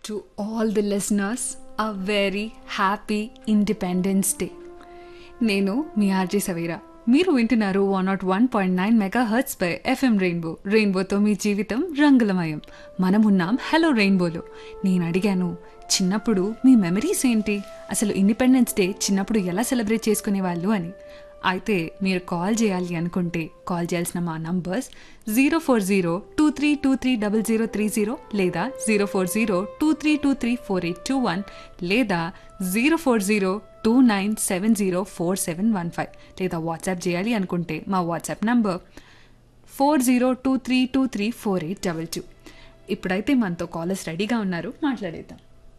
to all the listeners a very happy Independence Day. నేను మీ RJ Savira మీరు వింటున్నారు one not one point nine mega hertz పై FM rainbow రెయిన్బోతో మీ జీవితం రంగులమయం మనమున్నాం హలో రెయిన్బోలో నేను అడిగాను చిన్నప్పుడు మీ మెమరీస్ ఏంటి అసలు ఇండిపెండెన్స్ డే చిన్నప్పుడు ఎలా సెలబ్రేట్ చేసుకునేవాళ్ళు అని అయితే మీరు కాల్ చేయాలి అనుకుంటే కాల్ చేయాల్సిన మా numbers zero four zero two three two three double zero three zero లేదా zero four zero two three two three four eight two one లేదా zero four zero two nine seven zero four seven one five లేదా WhatsApp చేయాలి అనుకుంటే మా WhatsApp number four zero two three two three four eight double two ఇప్పుడైతే మనతో callers రెడీగా ఉన్నారు మాట్లాడేద్దాం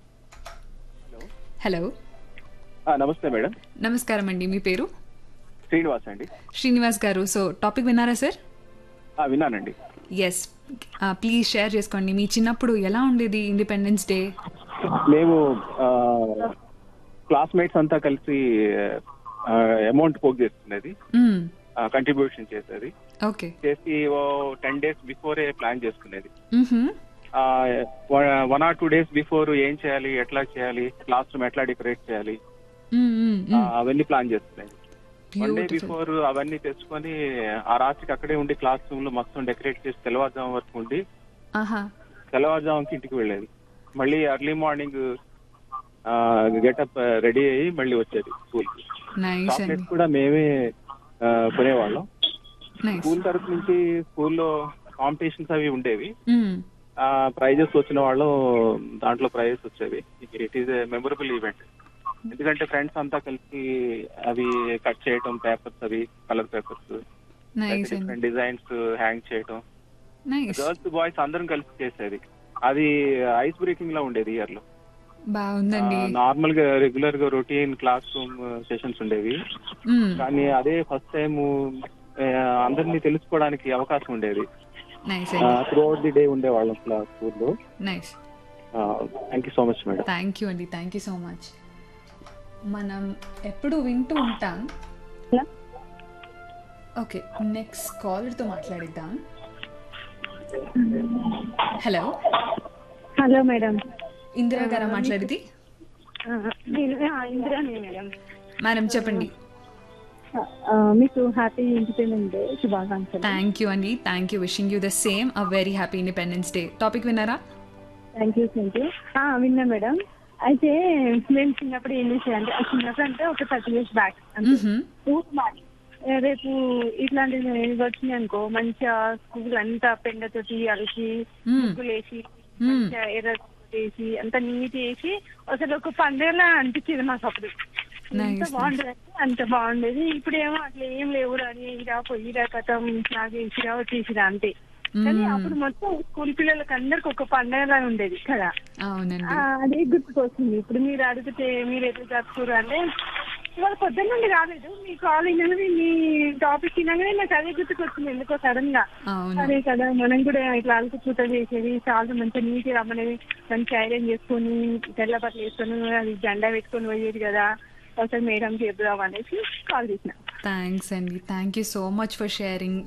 హలో ఆ, నమస్తే మేడం నమస్కారం అండి మీ పేరు శ్రీనివాస్ అండి శ్రీనివాస్ గారు సో టాపిక్ విన్నారా సార్ ఆ, విన్నానండి ఎస్ ప్లీజ్ షేర్ చేసుకోండి మీ చిన్నప్పుడు ఎలా ఉండేది ఇండిపెండెన్స్ డే మేము క్లాస్మేట్స్ అంతా కలిసి అమౌంట్ పోక్ చేసుకునేది కంట్రిబ్యూషన్ చేసేది ఓకే చేసి ఓ టెన్ డేస్ బిఫోరే ప్లాన్ చేసుకునేది one or two days before ఏం చేయాలి ఎట్లా చేయాలి క్లాస్ రూమ్ ఎట్లా డెకరేట్ చేయాలి ఆ, అవన్నీ ప్లాన్ చేసుకునేది వన్ డే బిఫోర్ అవన్నీ తెచ్చుకొని ఆ రాత్రికి అక్కడే ఉండి క్లాస్ రూమ్ లో మొత్తం డెకరేట్ చేసి తెల్లవారుజాము వరకు ఉండి ఆహా తెల్లవారుజాముకి ఇంటికి వెళ్ళేది మళ్ళీ ఎర్లీ మార్నింగ్ గెటప్ రెడీ అయ్యి మళ్ళీ వచ్చేది స్కూల్ కి నైస్ అండి చాక్లెట్స్ కూడా మేమే ఆ, కొనేవాళ్ళం నైస్ స్కూల్ తరఫు నుంచి స్కూల్లో కాంపిటీషన్స్ అవి ఉండేవి ప్రైజెస్ వచ్చిన వాళ్ళు దాంట్లో ప్రైజెస్ వచ్చేవి it is a memorable event ఎందుకంటే ఫ్రెండ్స్ అంతా కలిసి అవి కట్ చేయటం పేపర్స్ అవి కలర్ పేపర్స్ నైస్ అండి డిఫరెంట్ డిజైన్స్ హ్యాంగ్ చేయటం నైస్ గర్ల్స్ బాయ్స్ అందరం కలిసి చేసేది అది ఐస్ బ్రేకింగ్ లా ఉండేది ఇయర్ లో బాగుందండి నార్మల్ గా రెగ్యులర్ గా రొటీన్ క్లాస్ రూమ్ సెషన్స్ ఉండేవి మ్మ్. కానీ అదే ఫస్ట్ టైం అందరినీ తెలుసుకోవడానికి అవకాశం ఉండేది నైస్ అండి త్రూ అవుట్ ది డే ఉండేవాళ్ళం క్లాస్ స్కూల్లో nice thank you so much madam thank you అండి థ్యాంక్ యూ సో మచ్ మనం ఎప్పుడు వింటూ ఉంటాం హలో ఓకే నెక్స్ట్ కాలర్తో మాట్లాడిద్దాం హలో హలో మేడం ఇందిరా గారా మాట్లాడేది ఆ, నేను ఆ, ఇందిరానే మేడం మేడం చెప్పండి ఆ, మీకు హ్యాపీ ఇండిపెండెన్స్ డే శుభాకాంక్షలు థ్యాంక్ యూ అండి thank you wishing you the same uh very happy independence day topic విన్నారా థ్యాంక్ యూ థ్యాంక్ యూ విన్నా మేడం అయితే మేము చిన్నప్పుడు ఏం చేసేదంటే ఆ చిన్నప్పుడు అంటే ఒక థర్టీ ఇయర్స్ బ్యాక్ అంటే మ్హూ. ఊరు మాది. ఏ, రేపు ఇట్లాంటివి వచ్చినాయి అనుకో మంచిగా స్కూల్ అంతా పెండతోటి అలిసి మ్మ్. ముగ్గులు వేసి మ్మ్. మంచిగా ఎర్ర వేసి అంత నీట్ చేసి అసలు ఒక పండుగలా అనిపించేది మాకు అప్పుడు Nice, ఎంత బాగుండేది అంటే అంత బాగుండేది ఇప్పుడేమో అట్లా ఏం లేవు అని ఇరా పొయ్యిరా కథం లాగేసిరా వచ్చేసిరా అంతే కానీ మ్మ్. అప్పుడు మొత్తం స్కూల్ పిల్లలకి అందరికి ఒక పండగలా ఉండేది కదా అవునండి ఆ, అదే గుర్తుకొస్తుంది ఇప్పుడు మీరు అడిగితే మీరు ఎట్లా జరుపుకోరు అంటే ఇవాళ పొద్దున్న నుండి రాలేదు మీ కాల్ వినగానే మీ టాపిక్ వినగానే నాకు అదే గుర్తుకొచ్చింది ఎందుకో సడన్ గా అవును అదే కదా మనం కూడా ఇట్లా అలుకు చూత చేసేది చాలా మంచిగా నీట్ రమ్మనేది మంచి ఐరన్ చేసుకొని తెల్ల బట్టలు వేసుకొని అది జెండా పెట్టుకొని పోయేది కదా ఒకసారి మేడం చెప్దాం అనేసి కాల్ చేసిన థ్యాంక్స్ అండి thank you so much for sharing